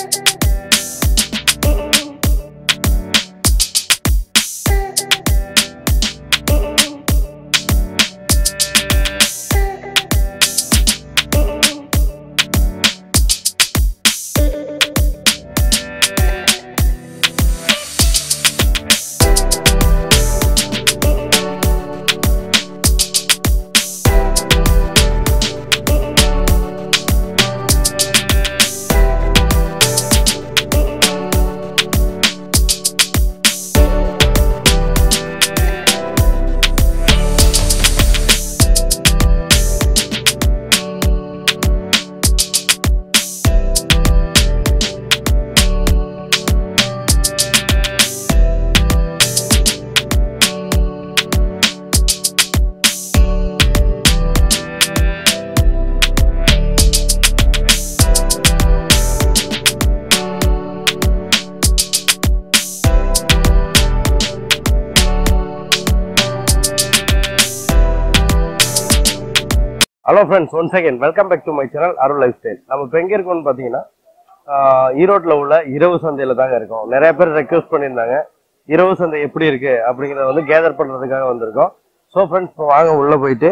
Hello friends one second welcome back to my channel Arul lifestyle நம்ம இப்போ எங்கே இருக்கோம்னு பார்த்தீங்கன்னா ஆஹ், ஈரோட்ல உள்ள இரவு சந்தையில தாங்க இருக்கோம் நிறைய பேர் ரெக்வஸ்ட் பண்ணியிருந்தாங்க இரவு சந்தை எப்படி இருக்கு அப்படிங்கிறத வந்து கேதர் பண்றதுக்காக வந்திருக்கோம் ஸோ ஃப்ரெண்ட்ஸ் இப்போ வாங்க உள்ள போயிட்டு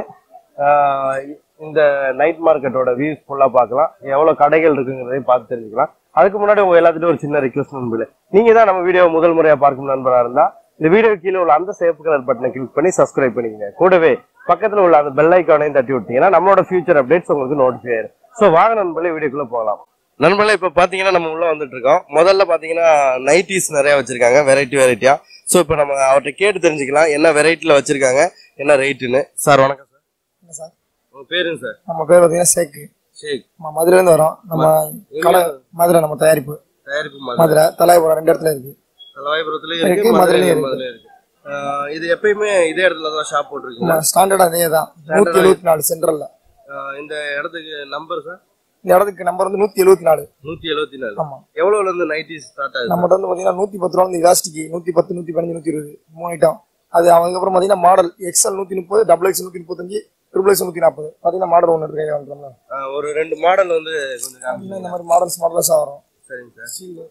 ஆஹ், இந்த நைட் மார்க்கெட்டோட வியூஸ் ஃபுல்லாக பார்க்கலாம் எவ்வளோ கடைகள் இருக்குங்கிறதையும் பார்த்து தெரிஞ்சுக்கலாம் அதுக்கு முன்னாடி உங்க எல்லாத்துட்டும் ஒரு சின்ன ரிக்வஸ்ட் நண்பர்களே நீங்க தான் நம்ம வீடியோ முதல் முறையா பார்க்கும் நண்பரா இருந்தா இந்த வீடியோ கீழே உள்ள அந்த சேஃப் கலர் பட்டனை கிளிக் பண்ணி சப்ஸ்கிரைப் பண்ணிக்கங்க கூடவே பக்கத்துல உள்ள அந்த பெல் ஐக்கானையும் தட்டி விட்டீங்கன்னா நம்மளோட ஃபியூச்சர் அப்டேட்ஸ் உங்களுக்கு நோட்டிஃபை ஆயிரும் ஸோ வாங்க நண்பர்களே வீடியோக்குள்ள போகலாம் நண்பர்களே இப்போ பாத்தீங்கன்னா நம்ம உள்ள வந்துட்டு இருக்கோம் முதல்ல பாத்தீங்கன்னா நைட்டிஸ் நிறைய வச்சிருக்காங்க வெரைட்டி வெரைட்டியா ஸோ இப்போ நம்ம அவர்கிட்ட கேட்டு தெரிஞ்சுக்கலாம் என்ன வெரைட்டில வச்சிருக்காங்க என்ன ரேட்டுன்னு சார் வணக்கம் சார் என்ன சார் உங்க பேருங்க சார் நம்ம பேர் பார்த்தீங்கன்னா சேக்கு ஷேக் நம்ம மதுரையிலேருந்து வரோம் நம்ம கடை மதுரை நம்ம தயாரிப்பு தயாரிப்பு மாதிரி மதுரை தலைபுரம் ரெண்டு இடத்துல இருக்கு தலைவாய்புரத்துலயும் இருக்கு, இருக்கு மதுரையிலயும் மதுரையிலயும் இருக்கு ஆஹ் இது எப்பயுமே இதே இடத்துல தான் ஷாப் போட்டிருக்கீங்க நம்ம ஸ்டாண்டர்டா அதே தான் நூத்தி எழுபத்தி நாலு சென்ட்ரல்ல இந்த இடத்துக்கு நம்பர் சார் இந்த இடத்துக்கு நம்பர் வந்து நூத்தி எழுபத்தி நாலு நூத்தி எழுபத்தி நாலு ஆமா எவ்வளவுல இருந்து நைட்டி ஸ்டார்ட் ஆகுது நம்மகிட்ட வந்து பாத்தீங்கன்னா நூத்தி பத்து ரூபா வந்து இலாஸ்டிக் நூத்தி பத்து நூத்தி பதினஞ்சு நூத்தி இருபது மூணு ஐட்டம் அது அதுக்கப்புறம் பாத்தீங்கன்னா மாடல் எக்ஸ்எல் நூத்தி முப்பது டபுள் எக்ஸ் நூத்தி முப்பத்தஞ்சு ட்ரிபிள் எக்ஸ் நூத்தி நாற்பது பாத்தீங்கன்னா மாடல் ஒன்று இருக்கு வாங்கிக்கலாம்ல ஆஹ் ஒரு ரெண்டு மாடல் வந்து கொஞ்சம் காமிங்க. பாத்தீங்கன்னா இந்த மாதிரி மாடல்ஸ் மாடல்ஸா வரும் சரிங்க சார் சீலு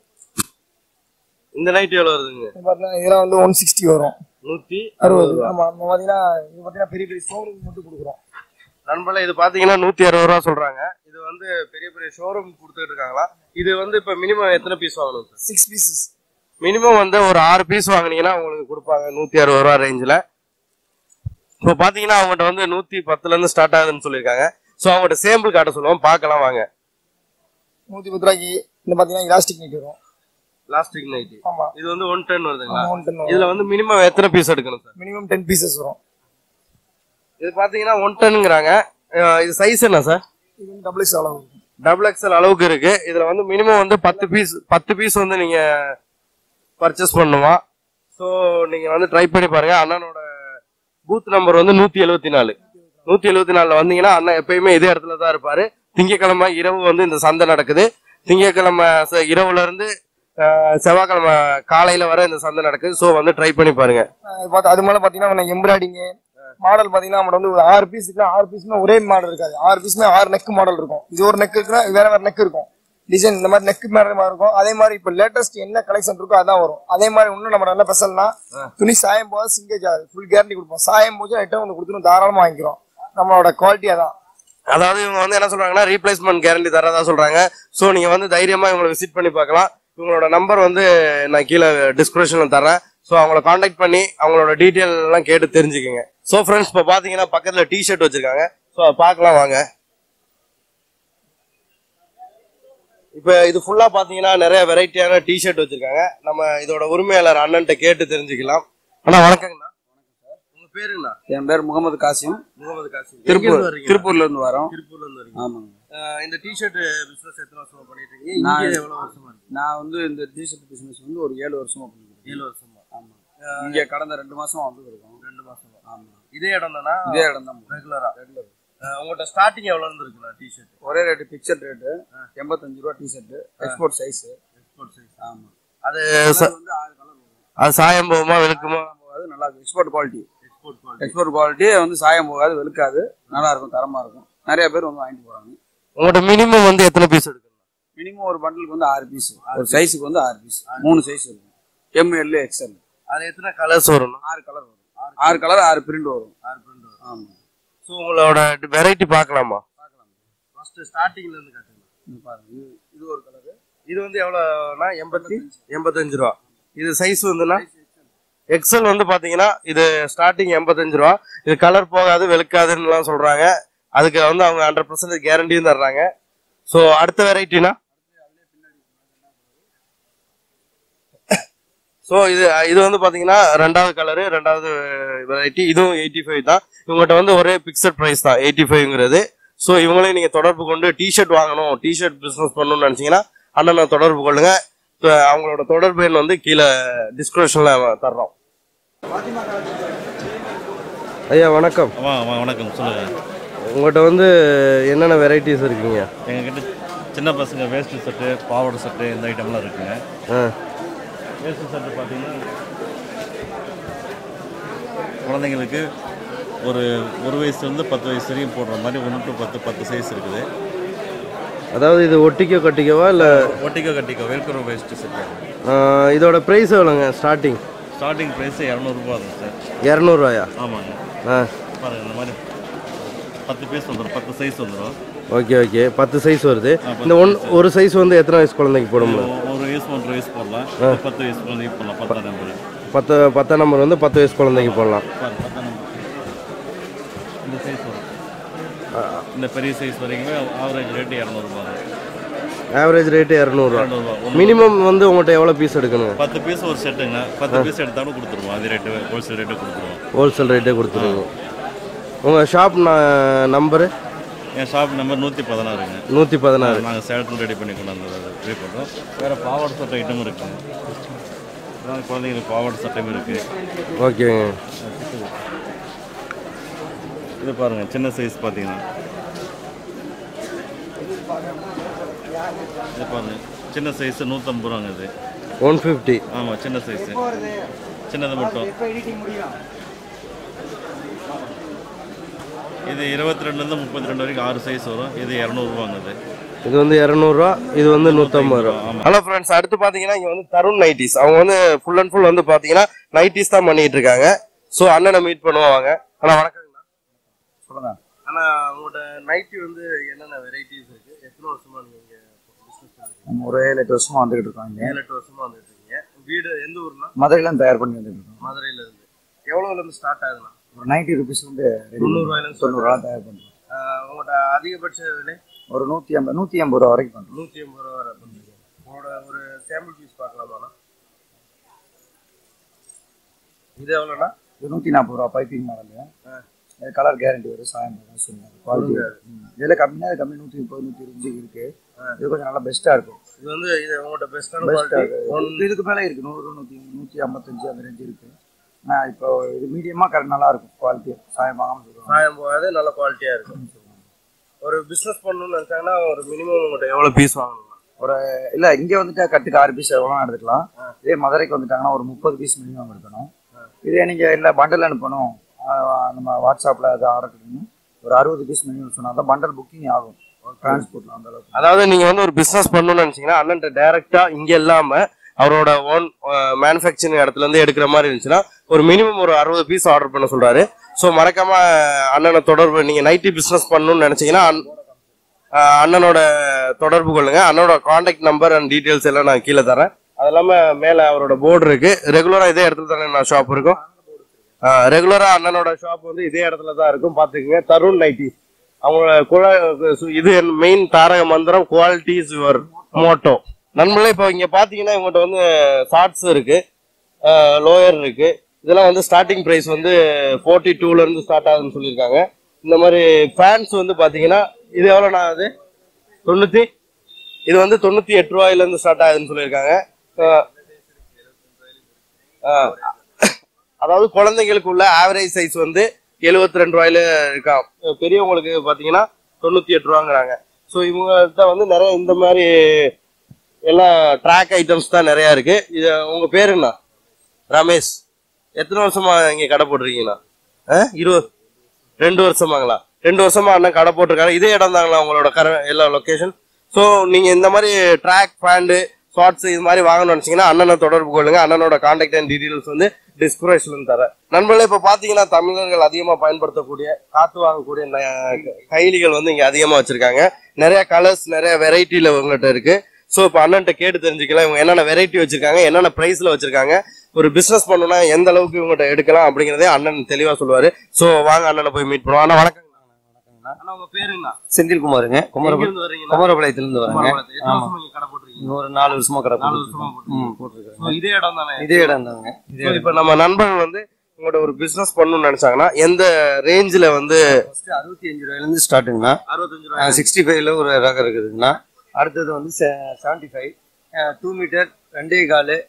இந்த நைட்டி எவ்வளவு வருதுங்க இது பாத்தீங்கன்னா இதெல்லாம் வந்து ஒன் சிக்ஸ்டி வரும் நூத்தி அறுபது ஆமா நம்ம பாத்தீங்கன்னா இது பாத்தீங்கன்னா பெரிய பெரிய ஷோரூம் மட்டும் கொடுக்குறோம் நண்பர்களே இது பாத்தீங்கன்னா நூத்தி அறுபது ரூபா சொல்றாங்க இது வந்து பெரிய பெரிய ஷோரூம் கொடுத்துட்டு இருக்காங்களா இது வந்து இப்ப மினிமம் எத்தனை பீஸ் வாங்கணும் சார் சிக்ஸ் பீசஸ் மினிமம் வந்து ஒரு ஆறு பீஸ் வாங்குனீங்கன்னா உங்களுக்கு கொடுப்பாங்க நூத்தி அறுபது ரூபா ரேஞ்சில் இப்போ பாத்தீங்கன்னா அவங்ககிட்ட வந்து நூத்தி பத்துல இருந்து ஸ்டார்ட் ஆகுதுன்னு சொல்லியிருக்காங்க ஸோ அவங்ககிட்ட சேம்பிள் காட்ட சொல்லுவோம் பார்க்கலாம் வாங்க நூத்தி பத்து ரூபாய்க்கு இந்த பாத்தீங்கன்னா இலாஸ்டிக் நைட் வரும் பிளாஸ்டிக் நைட்டி ஆமா இது வந்து ஒன் டென் வருதுங்களா ஒன் டென் இதுல வந்து மினிமம் எத்தனை பீஸ் எடுக்கணும் சார் மினிமம் டென் பீசஸ் வரும் இது பாத்தீங்கன்னா ஒன் டென்ங்கிறாங்க இது சைஸ் என்ன சார் இது வந்து டபுள் எக்ஸ் அளவு இருக்கும். டபுள் எக்ஸ்எல் அளவுக்கு இருக்கு இதுல வந்து மினிமம் வந்து பத்து பீஸ் பத்து பீஸ் வந்து நீங்க பர்ச்சேஸ் பண்ணுமா ஸோ நீங்க வந்து ட்ரை பண்ணி பாருங்க அண்ணனோட பூத் நம்பர் வந்து நூத்தி எழுபத்தி நாலு நூத்தி எழுபத்தி நாலுல வந்தீங்கன்னா அண்ணன் எப்பயுமே இதே இடத்துல தான் இருப்பாரு திங்கக்கிழமை இரவு வந்து இந்த சந்தை நடக்குது திங்கக்கிழமை ச- இரவுல இருந்து அஹ், செவ்வாய்க்கிழமை காலையில வர இந்த சந்தை நடக்குது ஸோ வந்து ட்ரை பண்ணி பாருங்க அஹ் இது பார்த்து அது மேல பாத்தீங்கன்னா எம்ப்ராய்டிங் மாடல் பாத்தீங்கன்னா நம்ம வந்து ஒரு ஆறு பீஸ் இருக்குன்னா ஆறு பீஸ்மே ஒரே மாடல் இருக்காது ஆறு பீஸ்மே ஆறு நெக் மாடல் இருக்கும் இது ஒரு நெக் இருக்குன்னா வேற வேற நெக் இருக்கும் டிசைன் இந்த மாதிரி நெக் மேல மாதிரி இருக்கும் அதே மாதிரி இப்ப லேட்டஸ்ட் என்ன கலெக்ஷன் இருக்கோ அதான் வரும் அதே மாதிரி இன்னும் நம்ம நல்ல ஸ்பெஷல்னா துணி சாயம் போது சிங்கேஜ் ஆகுது ஃபுல் கேரண்டி கொடுப்போம் சாயம் போது ஐட்டம் வந்து கொடுத்துரும் தாராளமா வாங்கிக்கிறோம் நம்மளோட குவாலிட்டி அதான் அதாவது இவங்க வந்து என்ன சொல்றாங்கன்னா ரீப்ளேஸ்மெண்ட் கேரண்டி தரதா சொல்றாங்க ஸோ நீங்க வந்து தைரியமா இவங்களை விசிட் பண்ணி பார்க்கலாம் இவங்களோட நம்பர் வந்து நான் கீழே டிஸ்கிரிப்ஷன்ல தரேன் ஸோ அவங்கள காண்டாக்ட் பண்ணி அவங்களோட டீட்டெயில் எல்லாம் கேட்டு தெரிஞ்சுக்கங்க ஸோ ஃப்ரெண்ட்ஸ் இப்போ பாத்தீங்கன்னா பக்கத்துல டி ஷர்ட் வச்சிருக்காங்க ஸோ பார்க்கலாம் வாங்க இப்போ இது ஃபுல்லா பாத்தீங்கன்னா நிறைய வெரைட்டியான டி ஷர்ட் வச்சிருக்காங்க நம்ம இதோட உரிமையாளர் அண்ணன்ட்ட கேட்டு தெரிஞ்சுக்கலாம் அண்ணா வணக்கங்கண்ணா உங்க பேருங்கண்ணா என் பேர் முகமது காசிம் முகமது காசிம் திருப்பூர் வர்றீங்க திருப்பூர்ல இருந்து வரோம் திருப்பூர்ல இருந்து வரீங்க ஆமாங்க ஆஹ் இந்த டிஷர்ட் பிசினஸ் எத்தனை வருஷமா பண்ணிட்டு இருக்கீங்க நான் இங்க எவ்வளவு வருஷமா இருக்கு நான் வந்து இந்த டிஷர்ட் பிசினஸ் வந்து ஒரு ஏழு வருஷமா பண்ணிருக்கேன் ஏழு வருஷமா ஆமா இங்க கடந்த ரெண்டு மாசம் வந்து இருக்கோம் ரெண்டு மாசமா ஆமா இதே இடம் தானா இதே இடம் தான் ரெகுலரா உங்கள்கிட்ட ஸ்டார்டிங் எவ்வளவு இருந்து இருக்குண்ணா டிஷர்ட் ஒரே ரேட்டு பிக்சர் ரேட்டு எண்பத்தஞ்சு ரூபா T-shirt export size export size ஆமா அது அது ச- வந்து ஆறு கலர் வரும் அது சாயம் போகுமா வெளுக்குமா அது நல்லா இருக்கும் export quality export quality export quality வந்து சாயம் போகாது வெளுக்காது நல்லா இருக்கும் தரமா இருக்கும் நிறைய பேர் வந்து வாங்கிட்டு போறாங்க உங்கள்கிட்ட மினிமம் வந்து எத்தனை பீஸ் எடுக்கணும் மினிமம் ஒரு பண்டலுக்கு வந்து ஆறு பீஸ் ஒரு சைஸுக்கு வந்து ஆறு பீஸ் மூணு சைஸ் இருக்கும் எம்எல் எக்ஸ்எல் அது எத்தனை கலர்ஸ் வரும் ஆறு கலர் வரும் ஆறு கலர் ஆறு பிரிண்ட் வரும் ஆமா ஸோ உங்களோட வெரைட்டி பார்க்கலாமா பார்க்கலாம் ஃபர்ஸ்ட் ஸ்டார்டிங்ல இருந்து காட்டுங்க இது பாருங்க இது இது ஒரு கலர் இது வந்து எவ்வளோனா எண்பத்தி எண்பத்தஞ்சு ரூபா இது சைஸ் வந்துன்னா எக்ஸல் வந்து பாத்தீங்கன்னா இது ஸ்டார்டிங் எண்பத்தஞ்சு ரூபா இது கலர் போகாது வெளுக்காதுன்னுலாம் சொல்றாங்க அதுக்கு வந்து அவங்க ஹண்ட்ரட் பர்சன்டேஜ் கேரண்டியும் தர்றாங்க ஸோ அடுத்த வெரைட்டினா ஸோ இது இது வந்து பாத்தீங்கன்னா ரெண்டாவது கலரு ரெண்டாவது வெரைட்டி இதுவும் எயிட்டி ஃபைவ் தான் இவங்ககிட்ட வந்து ஒரே பிக்சட் ப்ரைஸ் தான் எயிட்டி ஃபைவ்ங்கிறது ஸோ இவங்களையும் நீங்க தொடர்பு கொண்டு டிஷர்ட் வாங்கணும் டிஷர்ட் பிசினஸ் பண்ணணும்னு நினைச்சீங்கன்னா அண்ணனை தொடர்பு கொள்ளுங்க இப்ப அவங்களோட தொடர்பு எண் வந்து கீழே டிஸ்கிரிப்ஷன்ல தர்றோம் ஐயா வணக்கம் ஆமா ஆமா வணக்கம் சொல்லுங்க உங்கள்கிட்ட வந்து என்னென்ன வெரைட்டிஸ் இருக்குங்க எங்ககிட்ட சின்ன பசங்க வேஸ்ட் செட்டு பாவாடை செட்டு இந்த ஐட்டம்லாம் இருக்குங்க ஆ வேஸ்ட் செட்டு பார்த்தீங்கன்னா குழந்தைங்களுக்கு ஒரு ஒரு வயசுலேருந்து பத்து வயசு வரையும் போடுற மாதிரி ஒன்று டு பத்து பத்து சைஸ் இருக்குது அதாவது இது ஒட்டிக்கோ கட்டிக்கவா இல்லை ஒட்டிக்கோ கட்டிக்கோ வெல்க்ரோ வேஸ்ட் செட்டு இதோட ப்ரைஸ் எவ்வளோங்க ஸ்டார்டிங் ஸ்டார்டிங் ப்ரைஸ் இரநூறுபா இருக்கும் சார் இரநூறுவாயா ஆமாங்க ஆ பாருங்க இந்த மாதிரி பத்து பீஸ் வந்துடும் பத்து சைஸ் வந்துடும் ஓகே ஓகே பத்து சைஸ் வருது இந்த ஒன் ஒரு சைஸ் வந்து எத்தனை வயசு குழந்தைக்கு போட முடியும் ஒரு வயசு ஒன்றரை வயசு போடலாம் பத்து வயசு குழந்தைக்கு போடலாம் பத்தாம் நம்பர் பத்து பத்தாம் நம்பர் வந்து பத்து வயசு குழந்தைக்கு போடலாம் பாருங்க பத்தாம் நம்பர் இந்த சைஸ் வரும் இந்த பெரிய சைஸ் வரைக்குமே ஆவரேஜ் ரேட்டு இரநூறுபா ஆவரேஜ் ரேட்டு இரநூறுவா இரநூறுபா மினிமம் வந்து உங்கள்கிட்ட எவ்வளோ பீஸ் எடுக்கணுங்க பத்து பீஸ் ஒரு செட்டுங்க பத்து பீஸ் எடுத்தாலும் கொடுத்துருவோம் அதே ரேட்டு ஹோல்சேல் ரேட்டு கொடுத்துருவோம் ஹோல்சேல் ரேட்டே கொடுத்துருங்க உங்கள் ஷாப் நம்பரு என் ஷாப் நம்பர் நூற்றி பதினாறுங்க நூற்றி பதினாறு நாங்கள் சேலத்தில் ரெடி பண்ணி கொண்டாந்து ரெடி பண்ணுறோம் வேறு பாவாடை சட்டை ஐட்டமும் இருக்குங்க அதான் குழந்தைங்களுக்கு பாவாடை சட்டையும் இருக்குது ஓகேங்க இது பாருங்கள் சின்ன சைஸ் பார்த்தீங்கன்னா இது பாருங்கள் சின்ன சைஸ் நூற்றம்பது ரூபாங்க இது ஒன் ஃபிஃப்டி ஆமாம் சின்ன சைஸு சின்னது மட்டும் இது இருபத்தி ரெண்டுலேருந்து முப்பத்தி ரெண்டு வரைக்கும் ஆறு சைஸ் வரும் இது இரநூறுவாங்க இது இது வந்து இரநூறுவா இது வந்து நூற்றம்பது ரூபா ஹலோ ஃப்ரெண்ட்ஸ் அடுத்து பார்த்தீங்கன்னா இங்கே வந்து தருண் நைட்டிஸ் அவங்க வந்து ஃபுல் அண்ட் ஃபுல் வந்து பார்த்தீங்கன்னா நைட்டிஸ் தான் பண்ணிட்டு இருக்காங்க ஸோ அண்ணனை மீட் பண்ணுவாங்க அண்ணா வணக்கங்கண்ணா சொல்லுங்க அண்ணா உங்களோட நைட்டி வந்து என்னென்ன வெரைட்டிஸ் இருக்கு எத்தனை வருஷமா நீங்க இங்க பிசினஸ் பண்ணுறீங்க நம்ம ஒரு ஏழு எட்டு வருஷமா வந்துகிட்டு இருக்கோம் இங்க ஏழு எட்டு வருஷமா வந்துட்டு இருக்கீங்க வீடு எந்த ஊர்னா மதுரையில தயார் பண்ணி வந்துட்டு இருக்கோம் மதுரையில இருந்து எவ்வளவுல இருந்து ஸ்டார்ட் ஆகுதுண்ணா ஒரு நைன்டி ருபீஸ் வந்து ready தொண்ணூறு பண்ணி- ரூபாயில இருந்து தொண்ணூறு ரூபா தயார் பண்றோம் ஆஹ் உங்களோட அதிகபட்ச விலை ஒரு நூத்தி ஐம்பது நூத்தி ஐம்பது ரூபா வரைக்கும் பண்றோம் நூத்தி ஐம்பது ரூபா வரை பண்ணுறீங்க உங்களோட ஒரு சாம்பிள் பீஸ் பார்க்கலாமாண்ணா இது எவ்வளோண்ணா இது நூத்தி நாற்பது ரூபா பைப்பிங் மாடல் கலர் கேரண்டி வரும் சாயம் சொல்லுவாங்க குவாலிட்டி இதுல கம்மினா இது கம்மி நூத்தி முப்பது நூத்தி இருபது இருக்கு இது கொஞ்சம் நல்லா பெஸ்டா இருக்கும் இது வந்து இது உங்கள்கிட்ட பெஸ்ட்டான பெஸ்டா குவாலிட்டி இருக்கு இதுக்கு மேல இருக்கு நூறு நூத்தி நூத்தி ஐம்பத்தஞ்சு அந்த ரேஞ்ச் இருக்கு ஆனா இப்போ இது மீடியமா கரெக்ட் நல்லா இருக்கும் குவாலிட்டி சாயம் வாங்காம சொல்லுவாங்க சாயம் போகாது நல்ல குவாலிட்டியா இருக்கும் ஒரு பிசினஸ் பண்ணணும்னு நினைச்சாங்கன்னா ஒரு மினிமம் உங்கள்கிட்ட எவ்வளவு பீஸ் வாங்கணும் ஒரு இல்ல இங்க வந்துட்டா கட்டுக்கு ஆறு பீஸ் எவ்வளோ எடுத்துக்கலாம் இதே மதுரைக்கு வந்துட்டாங்கன்னா ஒரு முப்பது பீஸ் மினிமம் எடுக்கணும் இதே நீங்க இல்ல பண்டல் அனுப்பணும் ஆஹ் நம்ம வாட்ஸ்அப்ல அதை ஆர்டர் பண்ணி ஒரு அறுபது பீஸ் மினிமம் சொன்னா தான் பண்டல் புக்கிங் ஆகும் டிரான்ஸ்போர்ட்ல அந்த அளவுக்கு அதாவது நீங்க வந்து ஒரு பிசினஸ் பண்ணணும்னு நினைச்சீங்கன்னா அண்ணன் டைரக்டா இங்க இல்லாம அவரோட ஓன் மேனுஃபேக்சரிங் இடத்துல இருந்து எடுக்கிற மாதிரி இருந்துச்சுன்னா ஒரு மினிமம் ஒரு அறுபது பீஸ் ஆர்டர் பண்ண சொல்றாரு ஸோ மறக்காம அண்ணனை தொடர்பு நீங்க நைட்டி பிசினஸ் பண்ணணும்னு நினைச்சீங்கன்னா அண்ண- ஆஹ் அண்ணனோட தொடர்பு கொள்ளுங்க அண்ணனோட காண்டாக்ட் நம்பர் அண்ட் டீடைல்ஸ் எல்லாம் நான் கீழே தரேன் அது இல்லாம மேல அவரோட போர்டு இருக்கு ரெகுலரா இதே இடத்துல தானே நான் ஷாப் இருக்கும் ரெகுலரா அண்ணனோட ஷாப் வந்து இதே இடத்துல தான் இருக்கும் பாத்துக்கங்க தருண் நைட்டி அவங்க குழ- சு- இது மெயின் தாரக மந்திரம் குவாலிட்டி இஸ் யுவர் மோட்டோ நண்பர்களே இப்போ இங்க பாத்தீங்கன்னா இவங்ககிட்ட வந்து ஷார்ட்ஸ் இருக்கு லோயர் இருக்கு இதெல்லாம் வந்து ஸ்டார்டிங் பிரைஸ் வந்து ஃபோர்ட்டி டூல இருந்து ஸ்டார்ட் ஆகுதுன்னு சொல்லியிருக்காங்க இந்த மாதிரி பேண்ட்ஸ் வந்து பாத்தீங்கன்னா இது எவ்வளோண்ணா அது தொண்ணூத்தி இது வந்து தொண்ணூத்தி எட்டு ரூபாயில இருந்து ஸ்டார்ட் ஆகுதுன்னு சொல்லியிருக்காங்க அஹ், அஹ், அதாவது குழந்தைங்களுக்கு உள்ள ஆவரேஜ் சைஸ் வந்து எழுபத்தி ரெண்டு ரூபாயில இருக்காம் பெரியவங்களுக்கு பாத்தீங்கன்னா தொண்ணூத்தி எட்டு ரூபாங்கிறாங்க ஸோ இவங்கள்ட்ட வந்து நிறைய இந்த மாதிரி எல்லாம் ட்ராக் ஐட்டம்ஸ் தான் நிறைய இருக்கு இது உங்க பேரு என்ன ரமேஷ் எத்தனை வருஷமா இங்க கடை போட்டிருக்கீங்களா அஹ், இருபது ரெண்டு வருஷமாங்களா ரெண்டு வருஷமா அண்ணன் கடை போட்டிருக்காங்க இதே இடம் தாங்களா உங்களோட கர எல்லா லொகேஷன் ஸோ நீங்க இந்த மாதிரி ட்ராக் பேண்டு ஷார்ட்ஸ் இது மாதிரி வாங்கணும்னு நினைச்சீங்கன்னா அண்ணனை தொடர்பு கொள்ளுங்க அண்ணனோட கான்டாக்ட் அண்ட் டீடைல்ஸ் வந்து டிஸ்கிரிப்ஷன்ல தரேன் நண்பர்களே இப்ப பாத்தீங்கன்னா தமிழர்கள் அதிகமா பயன்படுத்தக்கூடிய காத்து வாங்கக்கூடிய ந- கைலிகள் வந்து இங்க அதிகமா வச்சிருக்காங்க நிறைய கலர்ஸ் நிறைய வெரைட்டில உங்கள்கிட்ட இருக்கு ஸோ இப்போ அண்ணன்ட்ட கேட்டு தெரிஞ்சுக்கலாம் இவங்க என்னென்ன வெரைட்டி வச்சிருக்காங்க என்னென்ன பிரைஸ்ல வச்சிருக்காங்க ஒரு பிசினஸ் பண்ணணும்னா எந்த அளவுக்கு இவங்ககிட்ட எடுக்கலாம் அப்படிங்கறதே அண்ணன் தெளிவா சொல்லுவாரு ஸோ வாங்க அண்ணனை போய் மீட் பண்ணுவோம் அண்ணா வணக்கம் அண்ணா உங்க பேருங்கண்ணா செந்தில்குமாருங்க குமர எங்கிருந்து வர்றீங்கண்ணா? குமரபாளையத்துல இருந்து வரேங்க குமரபாளையத்துல. எத்தனை வருஷமா இங்க கடை போட்டிருக்கீங்க? ஒரு நாலு வருஷமா கடை நாலு வருஷமா போட்டுருக்கேன். போட்டிருக்கீங்க. ம் போட்டுருக்கேன் So, இதே இடம் தானே இதே இடம் தாங்க So, இப்ப நம்ம நண்பர்கள் வந்து உங்களோட ஒரு பிசினஸ் பண்ணணும்னு நினைச்சாங்கன்னா எந்த ரேஞ்சில வந்து ஃபர்ஸ்ட் அறுபத்தி அஞ்சு ரூபாயில இருந்து ஸ்டார்ட்டுங்கண்ணா அறுபத்தஞ்சு ரூபாய் சிக்ஸ்டி ஃபைவ்ல ஒரு ரகம் இருக்குதுங்கண்ணா அடுத்தது வந்து செவன்டி ஃபைவ் டூ மீட்டர் ரெண்டே காலு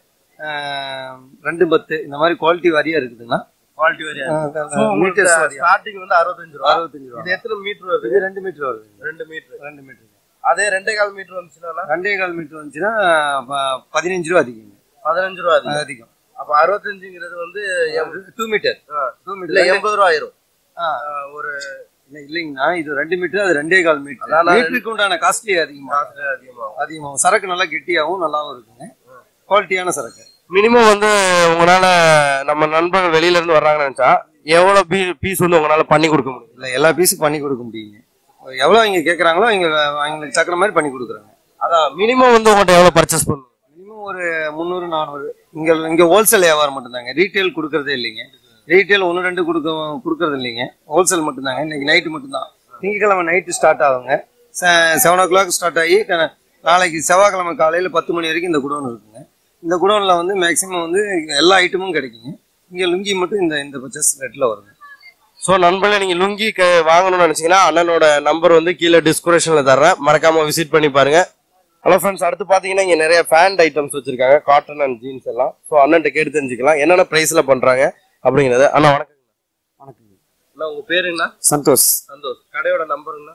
அஹ், ரெண்டு பத்து இந்த மாதிரி குவாலிட்டி வாரியா இருக்குதுங்கண்ணா குவாலிட்டி வரையா மீட்டர்ஸ் வாரியா ஸ்டார்டிங் வந்து அறுபத்தஞ்சு ரூபா அறுபத்தஞ்சு ரூபா இது எத்தனை மீட்டர் வருது இது ரெண்டு மீட்டர் வருது ரெண்டு மீட்டர் ரெண்டு மீட்டர் அதே ரெண்டே கால் மீட்டர் வந்துச்சுன்னா ரெண்டே கால் மீட்டர் வந்துச்சுன்னா ப- பதினஞ்சு ரூபா அதிகங்க பதினஞ்சு ரூபா அதிகம் அதிகம் அப்ப அறுபத்தஞ்சுங்கிறது வந்து டூ மீட்டர் டூ இல்ல மீட்டர் எண்பது ரூபா ஆயிரும் ஆ ஒரு இல்ல, இல்லைங்கண்ணா இது ரெண்டு மீட்டர் அது ரெண்டே கால் மீட்டர் அதான் நான் மீட்டருக்கு உண்டான காஸ்ட்லி அதிகமா அதிகமாகும் அதிகமாகும் சரக்கு நல்லா கெட்டியாகவும் நல்லாவும் இருக்குங்க குவாலிட்டியான சரக்கு மினிமம் வந்து உங்களால நம்ம நண்பர்கள் வெளியில இருந்து வர்றாங்கன்னு நினைச்சா எவ்வளவு பீஸ் வந்து உங்களால பண்ணி கொடுக்க முடியும் இல்ல எல்லா பீஸும் பண்ணி கொடுக்க முடியுங்க எவ்வளவு இங்க கேக்குறாங்களோ இங்க அவங்களுக்கு தக்குற மாதிரி பண்ணி கொடுக்குறாங்க அதான் மினிமம் வந்து உங்கள்கிட்ட எவ்வளவு பர்ச்சேஸ் பண்ணணும் மினிமம் ஒரு முந்நூறு நானூறு இங்க இங்க ஹோல்சேல் வியாபாரம் மட்டும்தாங்க ரீட்டைல் கொடுக்கறதே இல்லைங்க ரீட்டைல் ஒன்று ரெண்டு கொடுக்க கொடுக்கறது இல்லைங்க ஹோல்சேல் மட்டும்தாங்க இன்னைக்கு நைட்டு மட்டும்தான் திங்கக்கிழமை நைட்டு ஸ்டார்ட் ஆகுங்க செவன் ஓ கிளாக் ஸ்டார்ட் ஆகி க- நாளைக்கு செவ்வாய்க்கிழமை காலையில் பத்து மணி வரைக்கும் இந்த குடோன் இருக்குங்க இந்த குடோனில் வந்து மேக்ஸிமம் வந்து எல்லா ஐட்டமும் கிடைக்குங்க இங்கே லுங்கி மட்டும் இந்த இந்த பர்ச்சேஸ் ரேட்டில் வருங்க ஸோ நண்பர்களே நீங்க லுங்கி க- வாங்கணும்னு நினைச்சீங்கன்னா அண்ணனோட நம்பர் வந்து கீழே டிஸ்கிரிப்ஷன்ல தர்றேன் மறக்காம விசிட் பண்ணி பாருங்க ஹலோ ஃப்ரெண்ட்ஸ் அடுத்து பாத்தீங்கன்னா இங்க நிறைய ஃபேண்ட் ஐட்டம்ஸ் வச்சிருக்காங்க காட்டன் அண்ட் ஜீன்ஸ் எல்லாம் ஸோ அண்ணன்ட்ட கேட்டு தெரிஞ்சுக்கலாம் என்னென்ன பிரைஸ்ல பண்றாங்க அப்படிங்கறது அண்ணா வணக்கம் வணக்கம் அண்ணா உங்க பேரு என்ன சந்தோஷ் சந்தோஷ் கடையோட நம்பருங்கண்ணா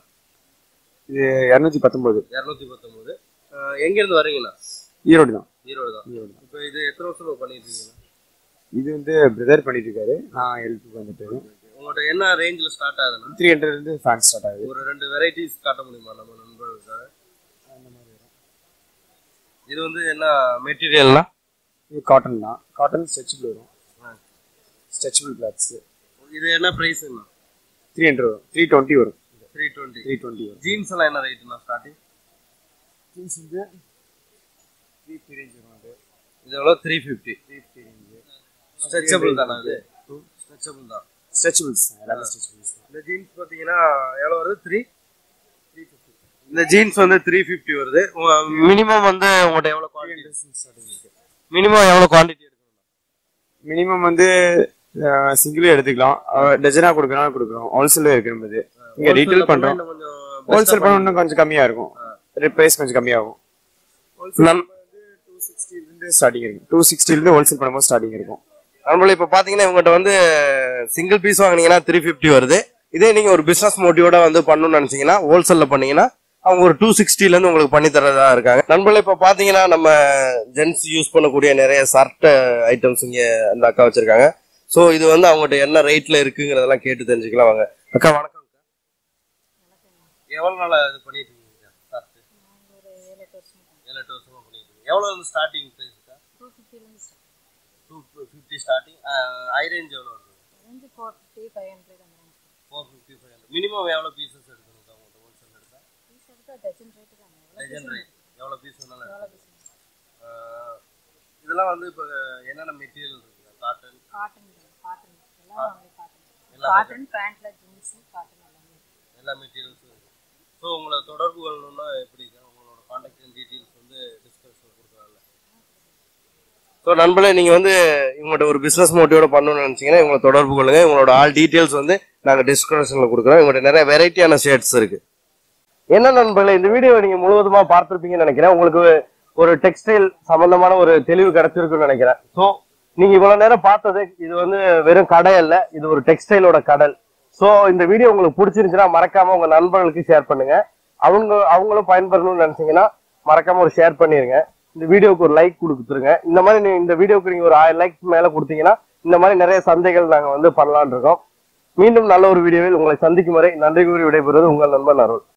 இது இரநூத்தி பத்தொன்பது இரநூத்தி பத்தொன்பது எங்க இருந்து வரீங்கண்ணா ஈரோடு தான் ஈரோடு தான் இப்போ இது எத்தனை வருஷம் பண்ணிட்டு இருக்கீங்கண்ணா இது வந்து பிரதர் பண்ணிட்டு இருக்காரு நான் ஹெல்ப்புக்கு வந்துட்டு உங்கள்கிட்ட என்ன ரேஞ்சில் ஸ்டார்ட் ஆகுதுண்ணா த்ரீ ஹண்ட்ரட் இருந்து ஃபேன் ஸ்டார்ட் ஆகுது ஒரு ரெண்டு வெரைட்டிஸ் காட்ட முடியுமா நம்ம நண்பர்களுக்காக இது வந்து என்ன மெட்டீரியல்னா இது காட்டன் தான் காட்டன் ஸ்ட்ரெச்சபிள் வரும் ஸ்ட்ரெச்சபிள் கிளாத்ஸ் இது என்ன ப்ரைஸ்ண்ணா த்ரீ ஹண்ட்ரட் வரும் த்ரீ டுவெண்ட்டி வரும் த்ரீ டுவெண்ட்டி த்ரீ டுவெண்ட்டி வரும் ஜீன்ஸ் எல்லாம் என்ன ரேட்டுண்ணா ஸ்டார்டிங் ஜீன்ஸ் வந்து த்ரீ ஃபிஃப்டி ரேஞ்ச் வரும் அது இது எவ்வளோ three fifty three fifty range stretchable தானே அது ஸ்ட்ரெச்சபிள் தான் ஸ்ட்ரெச்சபிள்ஸ் எல்லாமே ஸ்ட்ரெச்சபிள்ஸ் தான் இந்த ஜீன்ஸ் பார்த்தீங்கன்னா எவ்வளோ வருது த்ரீ இந்த ஜீன்ஸ் வந்து த்ரீ ஃபிஃப்டி வருது மினிமம் வந்து உங்கள்கிட்ட எவ்வளோ குவான்டிட்டி ஸ்டார்டிங் இருக்கு மினிமம் எவ்வளோ குவான்டிட்டி எடுக்கணும் மினிமம் வந்து சிங்கிளும் எடுத்துக்கலாம் டஜனா கொடுக்கறனால கொடுக்குறோம் ஹோல்சேலும் இருக்கு நம்மது இங்க ரீட்டைல் பண்றோம் இன்னும் கொஞ்சம் ஹோல்சேல் பண்ண இன்னும் கொஞ்சம் கம்மியா இருக்கும் பிரைஸ் கொஞ்சம் கம்மியாகும் நம் டூ சிக்ஸ்டிலேருந்து ஸ்டார்டிங் இருக்கும் டூ சிக்ஸ்டிலேருந்து ஹோல்சேல் பண்ணும்போது ஸ்டார்டிங் இருக்கும் நம்மள இப்ப பாத்தீங்கன்னா இவங்ககிட்ட வந்து சிங்கிள் பீஸ் வாங்குனீங்கன்னா த்ரீ ஃபிஃப்டி வருது இதே நீங்க ஒரு பிசினஸ் மோட்டிவோட வந்து பண்ணணும்னு நினைச்சீங்கன்னா ஹோல்சேல்ல பண்ணீங்கன்னா அவங்க ஒரு டூ சிக்ஸ்டில இருந்து உங்களுக்கு பண்ணி தரதா இருக்காங்க நண்பர்களே இப்ப பாத்தீங்கன்னா நம்ம ஜென்ஸ் யூஸ் பண்ணக்கூடிய நிறைய சர்ட் ஐட்டம்ஸ் இங்க அந்த அக்கா வச்சிருக்காங்க சோ இது வந்து அவங்ககிட்ட என்ன ரேட்ல இருக்குங்கிறதெல்லாம் கேட்டு தெரிஞ்சுக்கலாம் வாங்க அக்கா வணக்கம் அக்கா எவ்வளவு நாளா இது பண்ணிட்டு இருக்கீங்க shirt? ஏழு எட்டு வருஷமா பண்ணிட்டு இருக்கீங்க எவ்வளவு வந்து starting price two fifty starting high range எவ்வளோ வருது four fifty five hundred minimum எவ்வளோ பீசஸ் எடுக்கணும் உங்கள்கிட்ட ஹோல்சேல் எடுத்தா டஜன் ரேட் எவ்வளோ பீஸ் வேணாலும் எடுக்கலாம். ஆஹ் இதெல்லாம் வந்து இப்போ என்னென்ன மெட்டீரியல் இருக்குது காட்டன் காட்டன் காட்டன் எல்லாம் வாங்கி காட்டன் எல்லாமே காட்டன் பேண்ட்ல ஜீன்ஸ் காட்டன் எல்லாமே இருக்கு. எல்லா மெட்டீரியல்ஸும் இருக்குது ஸோ உங்களை தொடர்பு கொள்ளணும்னா எப்படி சார் உங்களோட காண்டாக்ட் டீட்டெயில்ஸ் வந்து டிஸ்கிரிப்ஷன் கொடுக்குறாங்கல்ல ஸோ நண்பர்களே நீங்கள் வந்து இவங்கள்ட்ட ஒரு பிஸ்னஸ் மோட்டிவோட பண்ணணும்னு நினச்சிங்கன்னா இவங்களை தொடர்பு கொள்ளுங்க இவங்களோட ஆல் டீட்டெயில்ஸ் வந்து நாங்கள் டிஸ்கிரிப்ஷனில் கொடுக்குறோம் இவங்கள்ட்ட நிறைய வெரைட்டியான ஷேர்ட்ஸ் இருக்கு என்ன நண்பர்களே இந்த வீடியோவை நீங்கள் முழுவதுமாக பார்த்துருப்பீங்கன்னு நினைக்கிறேன் உங்களுக்கு ஒரு டெக்ஸ்டைல் சம்பந்தமான ஒரு தெளிவு கிடைச்சிருக்குன்னு நினைக்கிறேன் ஸோ நீங்க இவ்வளவு நேரம் பார்த்தது இது வந்து வெறும் கடை அல்ல இது ஒரு டெக்ஸ்டைலோட கடல் ஸோ இந்த வீடியோ உங்களுக்கு பிடிச்சிருந்துச்சுன்னா மறக்காம உங்க நண்பர்களுக்கு ஷேர் பண்ணுங்க அவங்க அவங்களும் பயன்பெறணும்னு நினைச்சீங்கன்னா மறக்காம ஒரு ஷேர் பண்ணிருங்க இந்த வீடியோக்கு ஒரு லைக் கொடுத்துருங்க இந்த மாதிரி நீங்க இந்த வீடியோக்கு நீங்க ஒரு ஆயிரம் லைக்ஸ் மேல கொடுத்தீங்கன்னா இந்த மாதிரி நிறைய சந்தைகள் நாங்க வந்து பண்ணலாம்னு இருக்கோம் மீண்டும் நல்ல ஒரு வீடியோவில் உங்களை சந்திக்கும் வரை நன்றி கூறி விடைபெறுவது உங்கள் நண்பன் அருள்